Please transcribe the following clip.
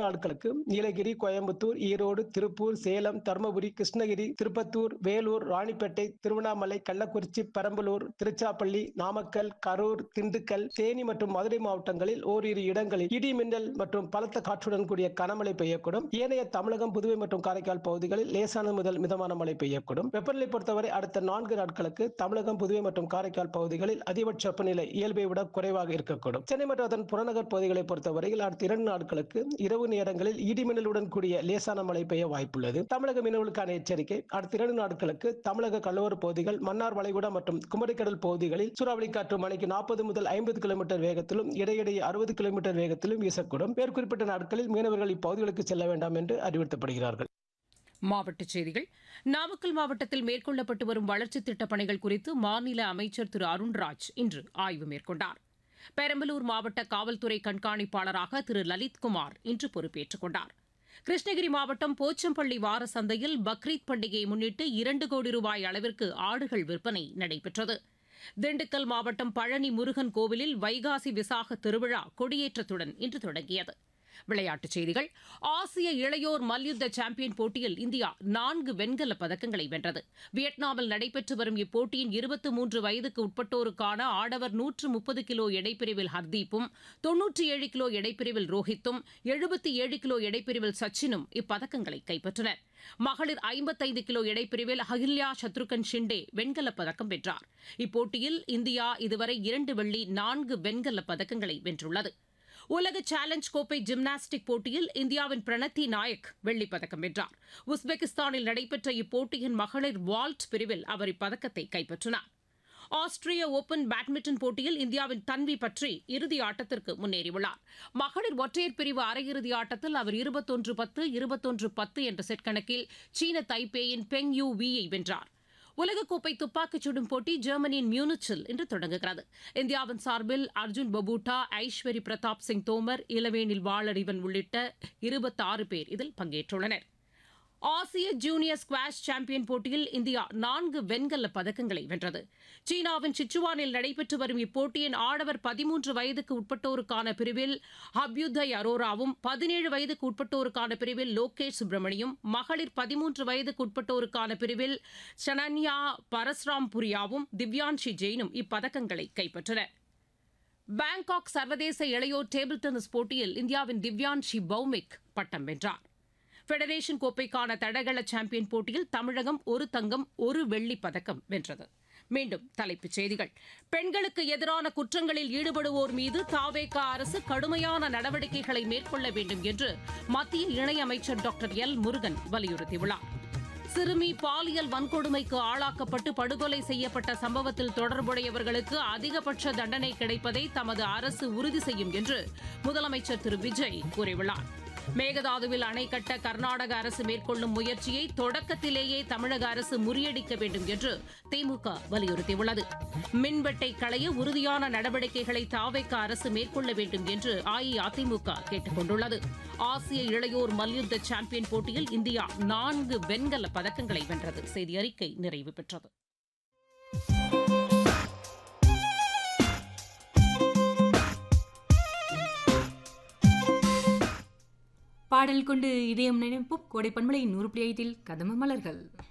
நாட்களுக்கு நீலகிரி கோயம்புத்தூர் ஈரோடு திருப்பூர் சேலம் தருமபுரி கிருஷ்ணகிரி திருப்பத்தூர் வேலூர் ராணிப்பேட்டை திருவண்ணாமலை கள்ளக்குறிச்சி பெரம்பலூர் திருச்சாப்பள்ளி நாமக்கல் கரூர் திண்டுக்கல் தேனி மற்றும் மதுரை மாவட்டங்களில் ஓரிரு இடங்களில் இடி மின்னல் மற்றும் பலத்த காற்றுடன் கூடிய கனமழை பெய்யக்கூடும் ஏனைய தமிழகம் புதுவை மற்றும் காரைக்கால் பகுதிகளில் லேசானது முதல் மிதமான மழை பெய்யக்கூடும் வெப்பநிலை பொறுத்தவரை அடுத்த நான்கு நாட்களுக்கு தமிழகம் புதுவை மற்றும் காரைக்கால் பகுதிகளில் அதிகபட்ச வெப்பநிலை இயல்பை விட குறைவாக இருக்கக்கூடும் சென்னை மற்றும் அதன் புறநகர் பகுதிகளை பொறுத்தவரையில் அடுத்த இரண்டு நாட்களுக்கு இரவு நேரங்களில் இடிமின்னலுடன் கூடிய லேசான மழை பெய்ய வாய்ப்புள்ளது தமிழக மீனவர்களுக்கான எச்சரிக்கை அடுத்த இரண்டு நாட்களுக்கு தமிழக கடலோர பகுதிகள் மன்னார் வளைகுடா மற்றும் குமரிக்கடல் பகுதிகளில் சூறாவளி காற்று மணிக்கு நாற்பது முதல் ஐம்பது கிலோமீட்டர் வேகத்திலும் இடையிடையே அறுபது கிலோமீட்டர் வேகத்திலும் வீசக்கூடும் மேற்குறிப்பிட்ட நாட்களில் மீனவர்கள் இப்பகுதிகளுக்கு செல்ல வேண்டாம் என்று அறிவுறுத்தப்படுகிறார்கள் மாவட்டச் செய்திகள் நாமக்கல் மாவட்டத்தில் மேற்கொள்ளப்பட்டு வரும் வளர்ச்சித் திட்டப் பணிகள் குறித்து மாநில அமைச்சர் திரு அருண்ராஜ் இன்று ஆய்வு மேற்கொண்டார் பெரம்பலூர் மாவட்ட காவல்துறை கண்காணிப்பாளராக திரு லலித்குமார் இன்று பொறுப்பேற்றுக் கொண்டார் கிருஷ்ணகிரி மாவட்டம் போச்சம்பள்ளி வார சந்தையில் பக்ரீத் பண்டிகையை முன்னிட்டு இரண்டு கோடி ரூபாய் அளவிற்கு ஆடுகள் விற்பனை நடைபெற்றது திண்டுக்கல் மாவட்டம் பழனி முருகன் கோவிலில் வைகாசி விசாக திருவிழா கொடியேற்றத்துடன் இன்று தொடங்கியது விளையாட்டுச் செய்திகள் ஆசிய இளையோர் மல்யுத்த சாம்பியன் போட்டியில் இந்தியா நான்கு வெண்கலப் பதக்கங்களை வென்றது வியட்நாமில் நடைபெற்று வரும் இப்போட்டியின் இருபத்தி மூன்று வயதுக்கு உட்பட்டோருக்கான ஆடவர் நூற்று முப்பது கிலோ எடைப்பிரிவில் ஹர்தீப்பும் தொன்னூற்றி ஏழு கிலோ எடைப்பிரிவில் ரோஹித்தும் எழுபத்தி ஏழு கிலோ எடைப்பிரிவில் சச்சினும் இப்பதக்கங்களை கைப்பற்றினர் மகளிர் ஐம்பத்தைந்து கிலோ எடைப்பிரிவில் அகில்யா சத்ருகன் ஷிண்டே வெண்கலப் பதக்கம் வென்றார் இப்போட்டியில் இந்தியா இதுவரை இரண்டு வெள்ளி நான்கு வெண்கலப் பதக்கங்களை வென்றுள்ளது உலக சேலஞ்ச் கோப்பை ஜிம்னாஸ்டிக் போட்டியில் இந்தியாவின் பிரணத்தி நாயக் வெள்ளிப் பதக்கம் வென்றார் உஸ்பெகிஸ்தானில் நடைபெற்ற இப்போட்டியின் மகளிர் வால்ட் பிரிவில் அவர் இப்பதக்கத்தை கைப்பற்றினார் ஆஸ்திரிய ஓபன் பேட்மிண்டன் போட்டியில் இந்தியாவின் தன்வி பற்றி இறுதி ஆட்டத்திற்கு முன்னேறியுள்ளார் மகளிர் ஒற்றையர் பிரிவு அரையிறுதி ஆட்டத்தில் அவர் இருபத்தொன்று பத்து இருபத்தொன்று பத்து என்ற செட் கணக்கில் சீன தைப்பேயின் பெங் யூ வியை வென்றார் உலகக்கோப்பை துப்பாக்கிச் சுடும் போட்டி ஜெர்மனியின் மியூனிச்சில் இன்று தொடங்குகிறது இந்தியாவின் சார்பில் அர்ஜுன் பபூட்டா ஐஸ்வரி பிரதாப் சிங் தோமர் இளவேனில் வாளறிவன் உள்ளிட்ட இருபத்தாறு பேர் இதில் பங்கேற்றுள்ளனர் ஆசிய ஜூனியர் ஸ்குவாஷ் சாம்பியன் போட்டியில் இந்தியா நான்கு வெண்கல பதக்கங்களை வென்றது சீனாவின் சிச்சுவானில் நடைபெற்று வரும் இப்போட்டியின் ஆடவர் பதிமூன்று வயதுக்கு உட்பட்டோருக்கான பிரிவில் அபியுதய் அரோராவும் பதினேழு வயதுக்கு உட்பட்டோருக்கான பிரிவில் லோகேஷ் சுப்பிரமணியும் மகளிர் பதிமூன்று வயதுக்கு உட்பட்டோருக்கான பிரிவில் ஷனன்யா பரஸ்ராம் புரியாவும் திவ்யான்ஷி ஜெயினும் இப்பதக்கங்களை கைப்பற்றினர் பாங்காக் சர்வதேச இளையோர் டேபிள் டென்னிஸ் போட்டியில் இந்தியாவின் திவ்யான்ஷி பௌமிக் பட்டம் வென்றார் ஃபெடரேஷன் கோப்பைக்கான தடகள சாம்பியன் போட்டியில் தமிழகம் ஒரு தங்கம் ஒரு வெள்ளிப் பதக்கம் வென்றது மீண்டும் தலைப்புச் செய்திகள் பெண்களுக்கு எதிரான குற்றங்களில் ஈடுபடுவோர் மீது தாவேகா அரசு கடுமையான நடவடிக்கைகளை மேற்கொள்ள வேண்டும் என்று மத்திய இணையமைச்சர் டாக்டர் எல் முருகன் வலியுறுத்தியுள்ளார் சிறுமி பாலியல் வன்கொடுமைக்கு ஆளாக்கப்பட்டு படுகொலை செய்யப்பட்ட சம்பவத்தில் தொடர்புடையவர்களுக்கு அதிகபட்ச தண்டனை கிடைப்பதை தமது அரசு உறுதி செய்யும் என்று முதலமைச்சர் திரு விஜய் கூறியுள்ளார் மேகதாதுவில் அணை கட்ட கர்நாடக அரசு மேற்கொள்ளும் முயற்சியை தொடக்கத்திலேயே தமிழக அரசு முறியடிக்க வேண்டும் என்று திமுக வலியுறுத்தியுள்ளது மின்வெட்டை களைய உறுதியான நடவடிக்கைகளை தாவைக்க அரசு மேற்கொள்ள வேண்டும் என்று அஇஅதிமுக கேட்டுக் கொண்டுள்ளது ஆசிய இளையோர் மல்யுத்த சாம்பியன் போட்டியில் இந்தியா நான்கு வெண்கல பதக்கங்களை வென்றது செய்தி அறிக்கை நிறைவு பெற்றது பாடல் கொண்டு இதயம் நினைப்பும் கோடை பண்பலை நூறு புள்ளி ஐந்தில் கதம்ப மலர்கள்